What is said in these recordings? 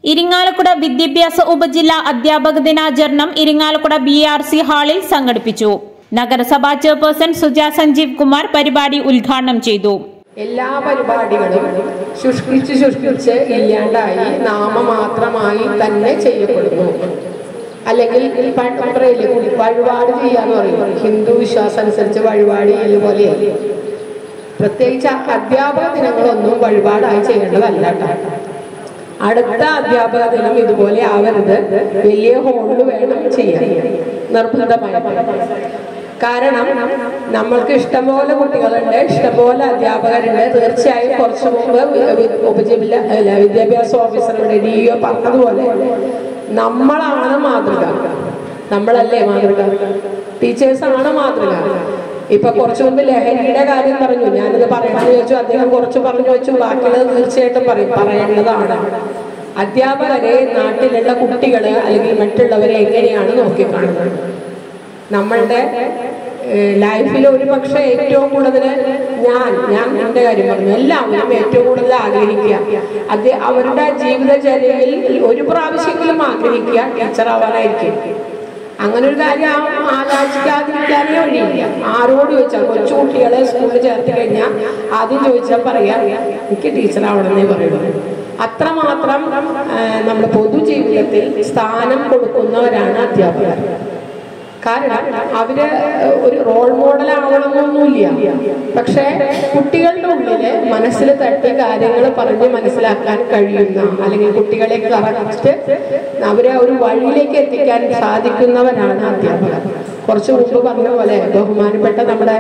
ഇരിങ്ങാലക്കുട വിദ്യാഭ്യാസ ഉപജില്ലാ അധ്യാപക ദിനാചരണം ഇരിങ്ങാലക്കുട ബി ആർ സി ഹാളിൽ സംഘടിപ്പിച്ചു നഗരസഭാ ചെയർപേഴ്സൺ സുജ സഞ്ജീവ് കുമാർ പരിപാടി ഉദ്ഘാടനം ചെയ്തു എല്ലാ പരിപാടികളും ശുഷ്കിച്ച് ശുഷ്കിച്ച് ഇല്ലാണ്ടായി നാമമാത്രമായി തന്നെ ചെയ്യപ്പെടുന്നു അല്ലെങ്കിൽ പണ്ട് പറയില്ലേ വഴിപാട് ചെയ്യാന്ന് പറയും ഹിന്ദു വിശ്വാസം അനുസരിച്ച് വഴിപാട് ചെയ്യൽ പോലെയല്ല പ്രത്യേകിച്ച് അധ്യാപക ദിനങ്ങളൊന്നും വഴിപാടായി ചെയ്യേണ്ടതല്ല കേട്ടോ അടുത്ത അധ്യാപക ദിനം ഇതുപോലെ ആവരുത് വലിയ ഹോളിൽ വേണം ചെയ്യാൻ നിർബന്ധമായി കാരണം നമ്മൾക്ക് ഇഷ്ടംപോലെ കുട്ടികളുണ്ട് ഇഷ്ടംപോലെ അധ്യാപകരുണ്ട് തീർച്ചയായും കുറച്ചു മുമ്പ് വി- വി- ഉപജില്ല അല്ല വിദ്യാഭ്യാസ ഓഫീസറുടെ ഡി ഒ പറഞ്ഞതുപോലെ നമ്മളാണ് മാതൃക നമ്മളല്ലേ മാതൃക ടീച്ചേഴ്സാണ് മാതൃക ഇപ്പൊ കുറച്ചു മുമ്പ് ലഹരിയുടെ കാര്യം പറഞ്ഞു ഞാനിത് പറയണമെന്ന് ചോദിച്ചു അദ്ദേഹം കുറച്ച് പറഞ്ഞു വെച്ചു ബാക്കിയുള്ളത് തീർച്ചയായിട്ടും പറയും പറയേണ്ടതാണ് അധ്യാപകരെ നാട്ടിലുള്ള കുട്ടികള് അല്ലെങ്കിൽ മറ്റുള്ളവരെ എങ്ങനെയാണ് നോക്കിക്കാണുന്നത് നമ്മളുടെ ലൈഫിൽ ഒരു പക്ഷേ ഏറ്റവും കൂടുതൽ ഞാൻ ഞാൻ എൻ്റെ കാര്യം പറഞ്ഞു എല്ലാവരും ഏറ്റവും കൂടുതൽ ആഗ്രഹിക്കുക അത് അവരുടെ ജീവിതചര്യയിൽ ഒരു പ്രാവശ്യമെങ്കിലും ആഗ്രഹിക്കുക ടീച്ചർ ആവാനായിരിക്കും അങ്ങനെ ഒരു കാര്യം ആ- ആലോചിക്കാതിരിക്കാനേ വഴിയില്ല ആരോട് ചോദിച്ചാൽ കൊച്ചു കുട്ടികളെ സ്കൂളിൽ ചേർത്ത് കഴിഞ്ഞാൽ ആദ്യം ചോദിച്ചാൽ പറയാം എനിക്ക് ടീച്ചർ ആവണമെന്നേ പറയുള്ളൂ അത്രമാത്രം ആ, നമ്മുടെ പൊതുജീവിതത്തിൽ സ്ഥാനം കൊടുക്കുന്നവരാണ് അധ്യാപകർ കാരണം അവര് ഒരു റോൾ മോഡൽ ആവണമെന്നൊന്നുമില്ല പക്ഷേ കുട്ടികളുടെ ഉള്ളില് മനസ്സിൽ തട്ടി കാര്യങ്ങൾ പറഞ്ഞ് മനസ്സിലാക്കാൻ കഴിയുന്ന അല്ലെങ്കിൽ കുട്ടികളെ കറക്റ്റ് അവരെ ഒരു വഴിയിലേക്ക് എത്തിക്കാൻ സാധിക്കുന്നവരാണ് അധ്യാപകർ കുറച്ച് മുമ്പ് പറഞ്ഞ പോലെ ബഹുമാനപ്പെട്ട നമ്മുടെ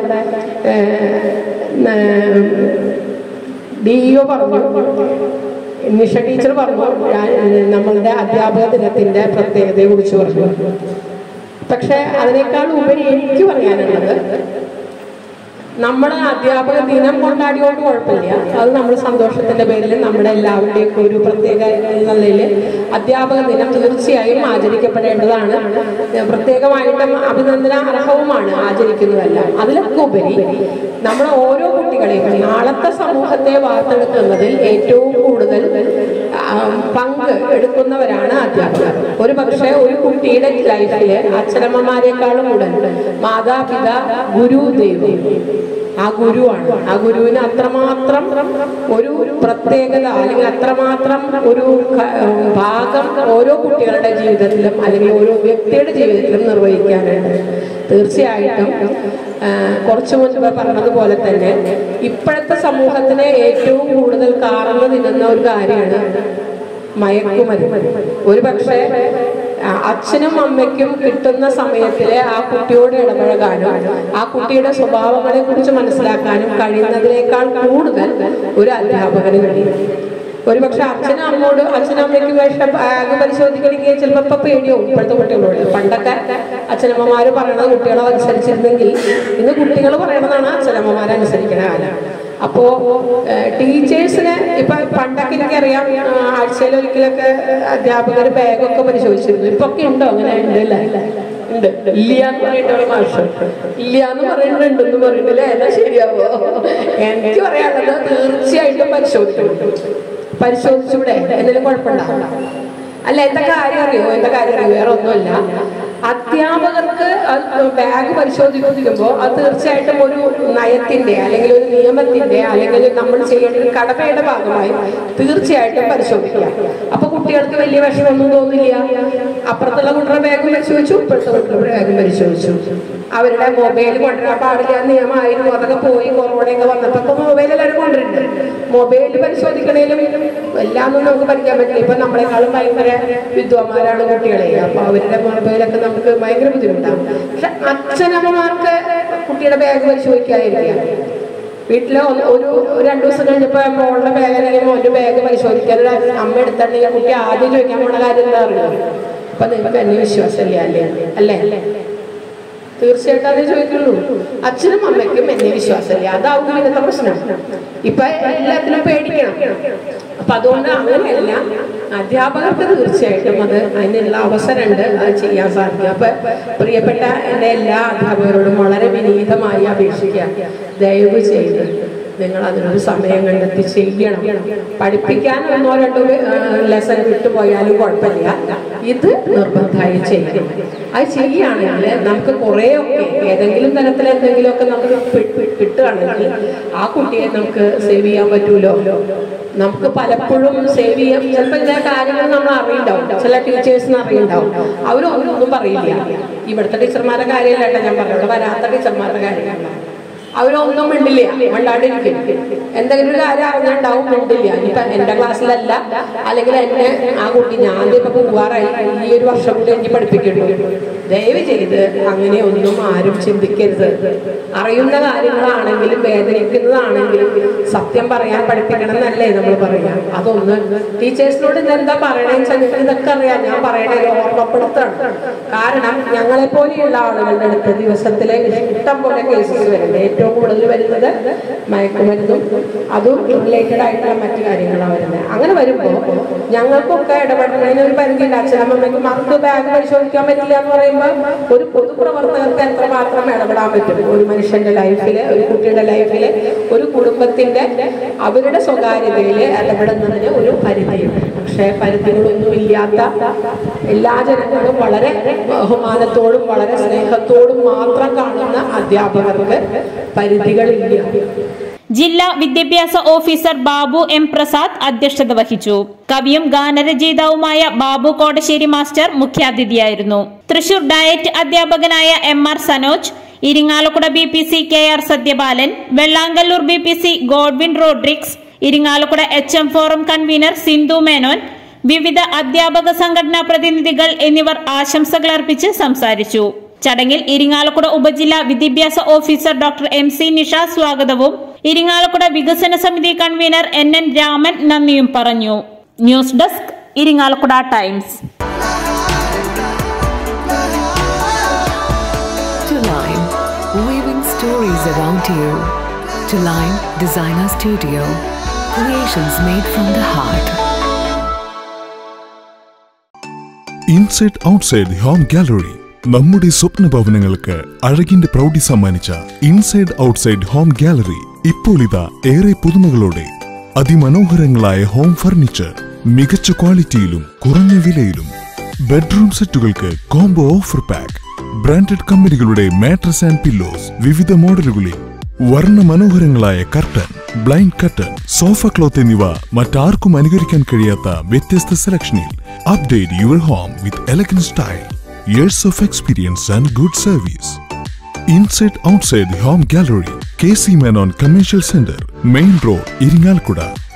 ഡി ഒ പറഞ്ഞു നിഷ ടീച്ചർ പറഞ്ഞു ഞാൻ, നമ്മളുടെ അധ്യാപക ദിനത്തിന്റെ പ്രത്യേകതയെ കുറിച്ച് പറഞ്ഞു പക്ഷെ അതിനേക്കാൾ ഉപരി എനിക്ക് പറയാനുള്ളത് നമ്മുടെ അധ്യാപക ദിനം കൊണ്ടാടിയോണ്ട് കുഴപ്പമില്ല അത് നമ്മൾ സന്തോഷത്തിന്റെ പേരിൽ നമ്മുടെ എല്ലാവരുടെയും ഒരു പ്രത്യേക നിലയിൽ അധ്യാപക ദിനം തീർച്ചയായും ആചരിക്കപ്പെടേണ്ടതാണ് പ്രത്യേകമായിട്ടും അഭിനന്ദന അർഹവുമാണ് ആചരിക്കുന്നതെല്ലാം അതിലൊക്കെ ഉപരി നമ്മുടെ ഓരോ കുട്ടികളെയും നാളത്തെ സമൂഹത്തെ വാർത്തെടുക്കുന്നതിൽ ഏറ്റവും കൂടുതൽ ആ, പങ്ക് എടുക്കുന്നവരാണ് അധ്യാപകർ ഒരു പക്ഷേ ഒരു കുട്ടിയുടെ ലൈഫില് അച്ഛനമ്മമാരെക്കാളും കൂടുതൽ മാതാപിത ഗുരു ദൈവം ആ ഗുരുവാണ് ആ ഗുരുവിന് അത്രമാത്രം ഒരു പ്രത്യേകത അല്ലെങ്കിൽ അത്രമാത്രം ഒരു ക- ഭാഗം ഓരോ കുട്ടികളുടെ ജീവിതത്തിലും അല്ലെങ്കിൽ ഓരോ വ്യക്തിയുടെ ജീവിതത്തിലും നിർവഹിക്കാനുണ്ട് തീർച്ചയായിട്ടും ആ, കുറച്ചു മുൻപ് പറഞ്ഞതുപോലെ തന്നെ ഇപ്പോഴത്തെ സമൂഹത്തിനെ ഏറ്റവും കൂടുതൽ കാർന്നു തിന്നുന്ന ഒരു കാര്യമാണ് മയക്കുമരുന്ന് ഒരു പക്ഷേ ആ, അച്ഛനും അമ്മയ്ക്കും കിട്ടുന്ന സമയത്തില് ആ കുട്ടിയോട് ഇടപഴകാനും ആ കുട്ടിയുടെ സ്വഭാവങ്ങളെ കുറിച്ച് മനസ്സിലാക്കാനും കഴിയുന്നതിനേക്കാൾ കൂടുതൽ ഒരു അധ്യാപകന് കഴിയും ഒരു പക്ഷെ അച്ഛനും അമ്മോട് അച്ഛനും അമ്മയ്ക്ക് വേഷം ബാഗ് പരിശോധിക്കണമെങ്കിൽ ചിലപ്പോൾ ഇപ്പൊ പേടിയാവും ഇപ്പോഴത്തെ കുട്ടികളോട് പണ്ടൊക്കെ അച്ഛനമ്മമാര് പറയണത് കുട്ടികളെ അനുസരിച്ചിരുന്നെങ്കിൽ ഇന്ന് കുട്ടികൾ പറയണതാണ് അച്ഛനമ്മമാരെ അനുസരിക്കണ കാലം അപ്പോ ടീച്ചേഴ്സിന് ഇപ്പൊ പണ്ടൊക്കെ എനിക്കറിയാം ആ, ആഴ്ചയിൽ ഒരിക്കലൊക്കെ അധ്യാപകർ ബാഗൊക്കെ പരിശോധിച്ചിരുന്നു ഇപ്പൊ ഒക്കെ ഉണ്ടോ അങ്ങനെ ഉണ്ട് അല്ലേ ഉണ്ട് ഇല്ല എന്ന് പറയേണ്ട മാഷ് ഇല്ല എന്ന് പറയുന്നുണ്ടെന്ന് പറയുന്നില്ല എന്നാ ശരിയാവോ എനിക്ക് പറയാനുള്ളത് തീർച്ചയായിട്ടും പരിശോധിക്കണം പരിശോധിച്ചൂടെ എന്തെങ്കിലും കുഴപ്പമുണ്ടോ അല്ല എന്താ കാര്യം അറിയോ എന്താ കാര്യം അറിയോ വേറെ ഒന്നുമല്ല അധ്യാപകർക്ക് അത് ബാഗ് പരിശോധിക്കുമ്പോൾ അത് തീർച്ചയായിട്ടും ഒരു നയത്തിന്റെ അല്ലെങ്കിൽ ഒരു നിയമത്തിന്റെ അല്ലെങ്കിൽ നമ്മൾ ചെയ്യേണ്ട ഒരു കടമയുടെ ഭാഗമായി തീർച്ചയായിട്ടും പരിശോധിക്കുക അപ്പൊ കുട്ടികൾക്ക് വലിയ വിഷമമൊന്നും തോന്നില്ല അപ്പുറത്തുള്ള കുട്ടിയുടെ ബാഗ് പരിശോധിച്ചു ഇപ്പുറത്തെ കുട്ടിയുടെ ബാഗ് പരിശോധിച്ചു അവരുടെ മൊബൈൽ കൊണ്ടുവരാൻ പാടില്ല നിയമമായിരുന്നു അതൊക്കെ പോയി കൊറോണയൊക്കെ വന്നപ്പോ ഇപ്പൊ മൊബൈൽ എല്ലാവരും കൊണ്ടുവരുന്നുണ്ട് മൊബൈൽ പരിശോധിക്കണേലും എല്ലാം ഒന്നും നമുക്ക് പഠിക്കാൻ പറ്റില്ല ഇപ്പൊ നമ്മളെക്കാളും ഭയങ്കര വിദ്വാന്മാരാണ് കുട്ടികളെ അപ്പൊ അവരുടെ മൊബൈലൊക്കെ നമുക്ക് ഭയങ്കര ബുദ്ധിമുട്ടാണ് പക്ഷെ അച്ഛനമ്മമാർക്ക് കുട്ടിയുടെ ബാഗ് പരിശോധിക്കാതിരിക്കുക വീട്ടില് ഒന്ന് ഒരു രണ്ടു ദിവസം കഴിഞ്ഞപ്പോ മോളുടെ ബാഗ് അല്ലെങ്കിൽ മോന്റെ ബാഗ് പരിശോധിക്കാൻ ഒരു അമ്മ എടുത്തിട്ടുണ്ടെങ്കിൽ കുട്ടി ആദ്യം ചോദിക്കാൻ പോണ കാര്യം എന്താ അറിയുന്നത് അപ്പൊ നിങ്ങൾക്ക് എന്നെ വിശ്വാസമില്ല അല്ലേ അല്ലേ തീർച്ചയായിട്ടും അതേ ചോദിക്കുള്ളൂ അച്ഛനും അമ്മയ്ക്കും എന്നെ വിശ്വാസമില്ല അതാവും ഇന്നത്തെ പ്രശ്നം ഇപ്പൊ എല്ലാത്തിനും പേടിക്കണം അപ്പൊ അതുകൊണ്ട് അങ്ങനെയല്ല അധ്യാപകർക്ക് തീർച്ചയായിട്ടും അത് അതിനുള്ള അവസരമുണ്ട് അത് ചെയ്യാൻ സാധിക്കും അപ്പൊ പ്രിയപ്പെട്ട എൻ്റെ എല്ലാ അധ്യാപകരോടും വളരെ വിനീതമായി അപേക്ഷിക്കുക ദയവ് ചെയ്ത് നിങ്ങൾ അതിനൊരു സമയം കണ്ടെത്തി ചെയ്യണം പഠിപ്പിക്കാൻ ഒന്നോ രണ്ടോ ലെസൺ വിട്ടുപോയാലും കുഴപ്പമില്ല ഇത് നിർബന്ധമായി ചെയ്യണം അത് ചെയ്യുകയാണെങ്കിൽ നമുക്ക് കുറേയൊക്കെ ഏതെങ്കിലും തരത്തിൽ എന്തെങ്കിലുമൊക്കെ നമുക്ക് പി- പി- കിട്ടുകയാണെങ്കിൽ ആ കുട്ടിയെ നമുക്ക് സേവ് ചെയ്യാൻ പറ്റൂലോ നമുക്ക് പലപ്പോഴും സേവ് ചെയ്യാൻ ചിലപ്പോൾ ചില കാര്യങ്ങൾ നമ്മൾ അറിയണ്ടാവും ചില ടീച്ചേഴ്സിന് അറിയണ്ടാവും അവരൊന്നും ഒന്നും പറയില്ല ഇവിടുത്തെ ടീച്ചർമാരുടെ കാര്യമല്ല കേട്ടോ ഞാൻ പറഞ്ഞത് വരാത്ത ടീച്ചർമാരുടെ കാര്യമല്ല അവരൊന്നും മിണ്ടില്ല മിണ്ടാണ്ടിരിക്കും എന്തെങ്കിലും ഒരു കാര്യം അറിഞ്ഞിട്ടുണ്ടാവും മിണ്ടില്ല ഇനിയിപ്പൊ എന്റെ ക്ലാസ്സിലല്ല അല്ലെങ്കിൽ എന്നെ ആ കുട്ടി ഞാൻ ഇപ്പൊ പോവാറായി ഈ ഒരു വർഷം കൂടി എനിക്ക് പഠിപ്പിക്കുന്നു ദയവ് ചെയ്ത് അങ്ങനെ ഒന്നും ആരും ചിന്തിക്കരുത് അറിയുന്ന കാര്യങ്ങളാണെങ്കിലും വേദനിക്കുന്നതാണെങ്കിലും സത്യം പറയാൻ പഠിപ്പിക്കണം എന്നല്ലേ നമ്മൾ പറയാം അതൊന്ന് ടീച്ചേഴ്സിനോട് ഇന്ന് എന്താ പറയണേന്ന് വെച്ചാൽ നിങ്ങൾക്ക് ഇതൊക്കെ അറിയാം ഞാൻ പറയണേ ഓർമ്മപ്പെടുത്താണ് കാരണം ഞങ്ങളെ പോലെയുള്ള ആളുകളുടെ അടുത്ത് ദിവസത്തിലെ ഇഷ്ടം പോലെ കേസസ് വരുന്നത് ഏറ്റവും കൂടുതൽ വരുന്നത് മയക്കുമരുന്നും അതും റിലേറ്റഡ് ആയിട്ടുള്ള മറ്റു കാര്യങ്ങളാണ് വരുന്നത് അങ്ങനെ വരുമ്പോൾ ഞങ്ങൾക്കൊക്കെ ഇടപെടുന്നതിന് ഒരു പരിധിയുണ്ട് അച്ഛനമ്മയ്ക്ക് മറന്ന് ബാഗ് പരിശോധിക്കാൻ പറ്റില്ല എന്ന് പറയുമ്പോൾ ഒരു പൊതുപ്രവർത്തകർക്ക് എത്രമാത്രം ഇടപെടാൻ പറ്റും ഒരു മനുഷ്യന്റെ ലൈഫില് ഒരു കുട്ടിയുടെ ലൈഫില് ഒരു കുടുംബത്തിന്റെ അവരുടെ സ്വകാര്യതയിൽ ഇടപെടുന്നതിന് ഒരു പരിധിയുണ്ട് പക്ഷേ പരിധികളൊന്നും ഇല്ലാത്ത എല്ലാ ജനങ്ങളും വളരെ ബഹുമാനത്തോടും വളരെ സ്നേഹത്തോടും മാത്രം കാണുന്ന അധ്യാപകർക്ക് പരിധികളില്ല ജില്ലാ വിദ്യാഭ്യാസ ഓഫീസർ ബാബു എം പ്രസാദ് അധ്യക്ഷത വഹിച്ചു കവിയും ഗാനരചയിതാവുമായ ബാബു കോടശ്ശേരി മാസ്റ്റർ മുഖ്യാതിഥിയായിരുന്നു തൃശൂർ ഡയറ്റ് അധ്യാപകനായ M R Sanoj Irinjalakuda B P C K R Sathyapalan Vellangallur B P C Godwin Rodrigues Irinjalakuda H M forum convener Sindhu Menon വിവിധ അധ്യാപക സംഘടനാ പ്രതിനിധികൾ എന്നിവർ ആശംസകൾ അർപ്പിച്ച് സംസാരിച്ചു ചടങ്ങിൽ ഇരിങ്ങാലക്കുട ഉപജില്ലാ വിദ്യാഭ്യാസ officer doctor M C Nisha സ്വാഗതവും ഇരിങ്ങാലക്കുട വികസന സമിതി കൺവീനർ എൻ എൻ രാമൻ നന്ദിയും പറഞ്ഞു news desk Irinjalakuda Times To Line, weaving stories around you. To Line Designer Studio, creations made from the heart. Inside outside home gallery നമ്മുടെ സ്വപ്ന ഭവനങ്ങൾക്ക് അഴകിന്റെ പ്രൗഢി സമ്മാനിച്ച ഇൻസൈഡ് ഔട്ട്സൈഡ് ഹോം ഗാലറി ഇപ്പോൾ ഇതാ ഏറെ പുതുമകളോടെ അതിമനോഹരങ്ങളായ ഹോം ഫർണിച്ചർ മികച്ച ക്വാളിറ്റിയിലും കുറഞ്ഞ വിലയിലും ബെഡ്റൂം സെറ്റുകൾക്ക് കോംബോ ഓഫർ പാക്ക് ബ്രാൻഡഡ് കമ്പനികളുടെ മാട്രസ് ആൻഡ് പില്ലോസ് വിവിധ മോഡലുകളിൽ വർണ്ണ മനോഹരങ്ങളായ curtain blind curtain sofa cloth എന്നിവ മറ്റാർക്കും അനുകരിക്കാൻ കഴിയാത്ത വ്യത്യസ്ത സെലക്ഷനിൽ update your home with elegant style years of experience and good service inside outside home gallery K C Menon commercial centre main road Irinjalakuda